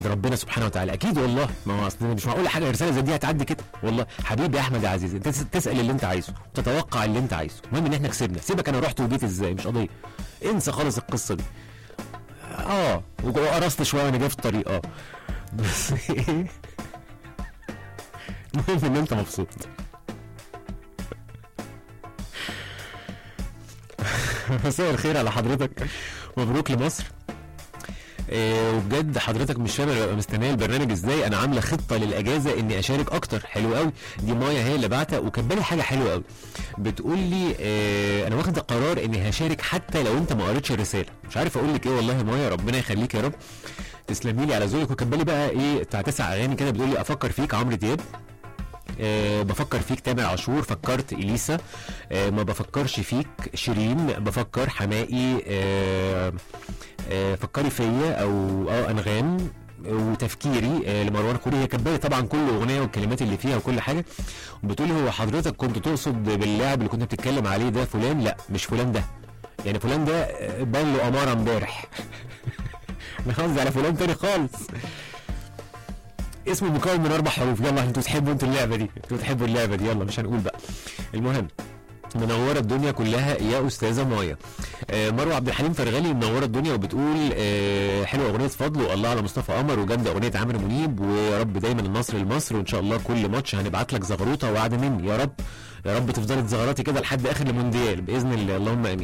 ربنا سبحانه وتعالى اكيد والله ما هو اصل مش معقول حاجه رساله زي دي هتعدي كده والله حبيبي يا احمد يا عزيزي انت تس- تسال اللي انت عايزه وتتوقع اللي انت عايزه المهم ان احنا كسبنا سيبك انا رحت وجيت ازاي مش قضيه انسى خالص القصه دي اه وقرصت شويه وانا جاي في الطريق اه بس ايه المهم ان انت مبسوط مساء الخير على حضرتك مبروك لمصر إيه وبجد حضرتك مش فاهم انا ببقى مستنيه البرنامج ازاي انا عامله خطه للاجازه اني اشارك اكتر حلو قوي دي مايا هي اللي بعتها وكاتبه حاجه حلوه قوي بتقول لي إيه انا واخد القرار اني هشارك حتى لو انت ما قريتش الرساله مش عارف اقول لك ايه والله يا مايا ربنا يخليك يا رب تسلمي لي على ذوقك وكاتبه لي بقى ايه بتاع تسع اغاني كده بتقول لي افكر فيك عمرو دياب أه بفكر فيك تامر عاشور فكرت اليسا أه ما بفكرش فيك شيرين بفكر حمائي أه أه فكري فيا او اه انغام وتفكيري آه لمروان كوري هي كاتبه لي طبعا كل اغنيه والكلمات اللي فيها وكل حاجه وبتقولي هو حضرتك كنت تقصد باللاعب اللي كنت بتتكلم عليه ده فلان لا مش فلان ده يعني فلان ده آه، بان له اماره امبارح انا قصدي على فلان تاني خالص اسمه مكون من اربع حروف يلا انتوا تحبوا انتوا اللعبه دي انتوا تحبوا اللعبه دي يلا مش هنقول بقى المهم منوره الدنيا كلها يا استاذه مايا آه مروه عبد الحليم فرغلي منوره الدنيا وبتقول آه حلوه اغنيه فضل والله على مصطفى قمر وجامده اغنيه عامر منيب ويا رب دايما النصر لمصر وان شاء الله كل ماتش هنبعت لك زغروطه وعد مني يا رب يا رب تفضلي تزغرطي كده لحد اخر المونديال باذن الله اللهم امين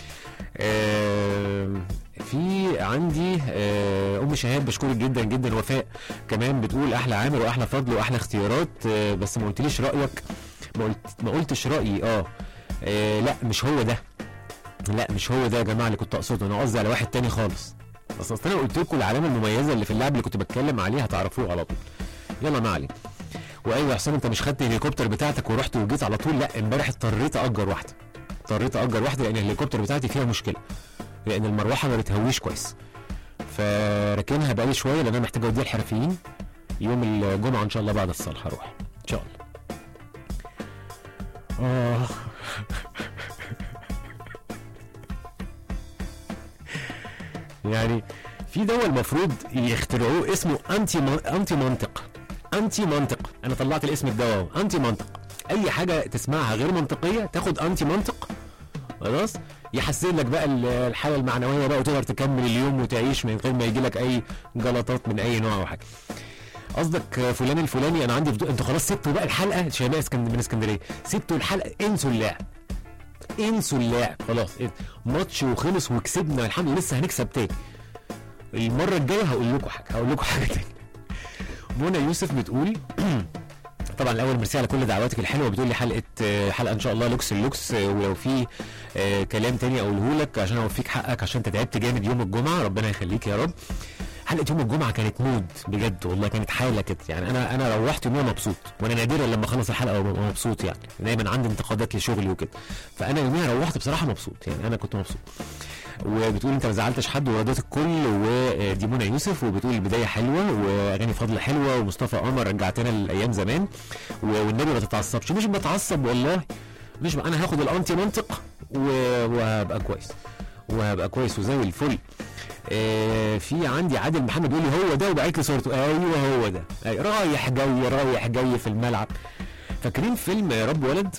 آه، في عندي آه، ام شهاب بشكرك جدا جدا وفاء كمان بتقول احلى عامر واحلى فضل واحلى اختيارات آه، بس ما قلتليش رايك ما قلت ما قلتش رايي اه آه، لا مش هو ده لا مش هو ده يا جماعه اللي كنت اقصده انا قصدي على واحد تاني خالص بس اصل انا قلت لكم العلامه المميزه اللي في اللعب اللي كنت بتكلم عليه هتعرفوه على طول يلا ما علينا وايوه يا حسام انت مش خدت الهليكوبتر بتاعتك ورحت وجيت على طول لا امبارح اضطريت اجر واحده اضطريت اجر واحده لان الهليكوبتر بتاعتي فيها مشكله لان المروحه ما بتهويش كويس فراكنها بقالي شويه لان انا محتاج اوديها الحرفيين يوم الجمعه ان شاء الله بعد الصلاه هروح ان شاء الله اه يعني في دواء المفروض يخترعوه اسمه انتي انتي منطق انتي منطق انا طلعت الاسم الدواء اهو انتي منطق اي حاجه تسمعها غير منطقيه تاخد انتي منطق خلاص يحسن لك بقى ال- الحاله المعنويه بقى وتقدر تكمل اليوم وتعيش من غير ما يجي لك اي جلطات من اي نوع او حاجه قصدك فلان الفلاني انا عندي فضول انتوا خلاص سبتوا بقى الحلقه شباب اسكند من اسكندريه سبتوا الحلقه انسوا اللعب انسوا اللعب خلاص إيه؟ ماتش وخلص وكسبنا الحمد لله لسه هنكسب تاني المره الجايه هقول لكم حاجه هقول لكم حاجه تاني منى يوسف بتقول طبعا الاول ميرسي على كل دعواتك الحلوه بتقول لي حلقه آه، حلقه ان شاء الله لوكس اللوكس آه، ولو في آه، كلام تاني اقوله لك عشان اوفيك حقك عشان انت تعبت جامد يوم الجمعه ربنا يخليك يا رب حلقه يوم الجمعه كانت مود بجد والله كانت حاله كده يعني انا انا روحت يوميها مبسوط وانا نادرا لما اخلص الحلقه وابقى مبسوط يعني دايما عندي انتقادات لشغلي وكده فانا يوميها روحت بصراحه مبسوط يعني انا كنت مبسوط وبتقول انت ما زعلتش حد ورضيت الكل ودي منى يوسف وبتقول البدايه حلوه واغاني فضل حلوه ومصطفى قمر رجعتنا لايام زمان و- والنبي ما تتعصبش مش بتعصب والله مش ب... انا هاخد الانتي منطق و... وهبقى كويس وهبقى كويس وزي الفل آه في عندي عادل محمد بيقول لي هو ده وبعت لي صورته ايوه هو ده أي رايح جاي رايح جاي في الملعب فاكرين فيلم يا رب ولد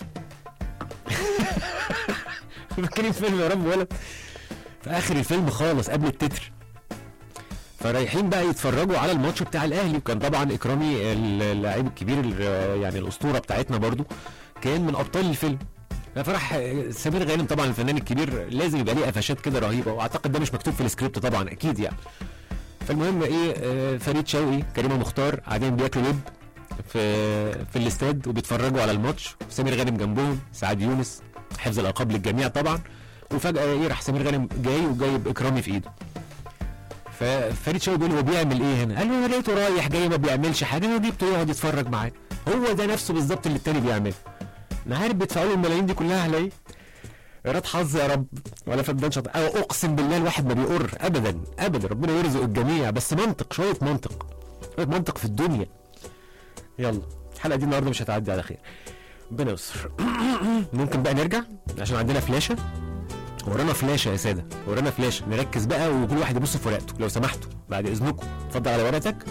فاكرين فيلم يا رب ولد في اخر الفيلم خالص قبل التتر فرايحين بقى يتفرجوا على الماتش بتاع الاهلي وكان طبعا اكرامي اللاعب الكبير ال- يعني الاسطوره بتاعتنا برضو كان من ابطال الفيلم فراح سمير غانم طبعا الفنان الكبير لازم يبقى ليه قفشات كده رهيبه واعتقد ده مش مكتوب في السكريبت طبعا اكيد يعني فالمهم ايه آه، فريد شوقي كريمه مختار قاعدين بياكلوا لب في في الاستاد وبيتفرجوا على الماتش سمير غانم جنبهم سعد يونس حفظ الالقاب للجميع طبعا وفجاه ايه راح سمير غانم جاي وجايب اكرامي في ايده ففريد شوقي بيقول هو بيعمل ايه هنا؟ قال له انا لقيته رايح جاي ما بيعملش حاجه انا جبته يقعد يتفرج معايا هو ده نفسه بالظبط اللي التاني بيعمله انا عارف بيدفعوا له الملايين دي كلها على ايه؟ ايراد حظ يا رب ولا فدان شاطر أو اقسم بالله الواحد ما بيقر ابدا ابدا ربنا يرزق الجميع بس منطق شويه منطق شويه منطق في الدنيا يلا الحلقه دي النهارده مش هتعدي على خير ربنا يستر ممكن بقى نرجع عشان عندنا فلاشه ورانا فلاشه يا ساده ورانا فلاشه نركز بقى وكل واحد يبص في ورقته لو سمحتوا بعد اذنكم اتفضل على ورقتك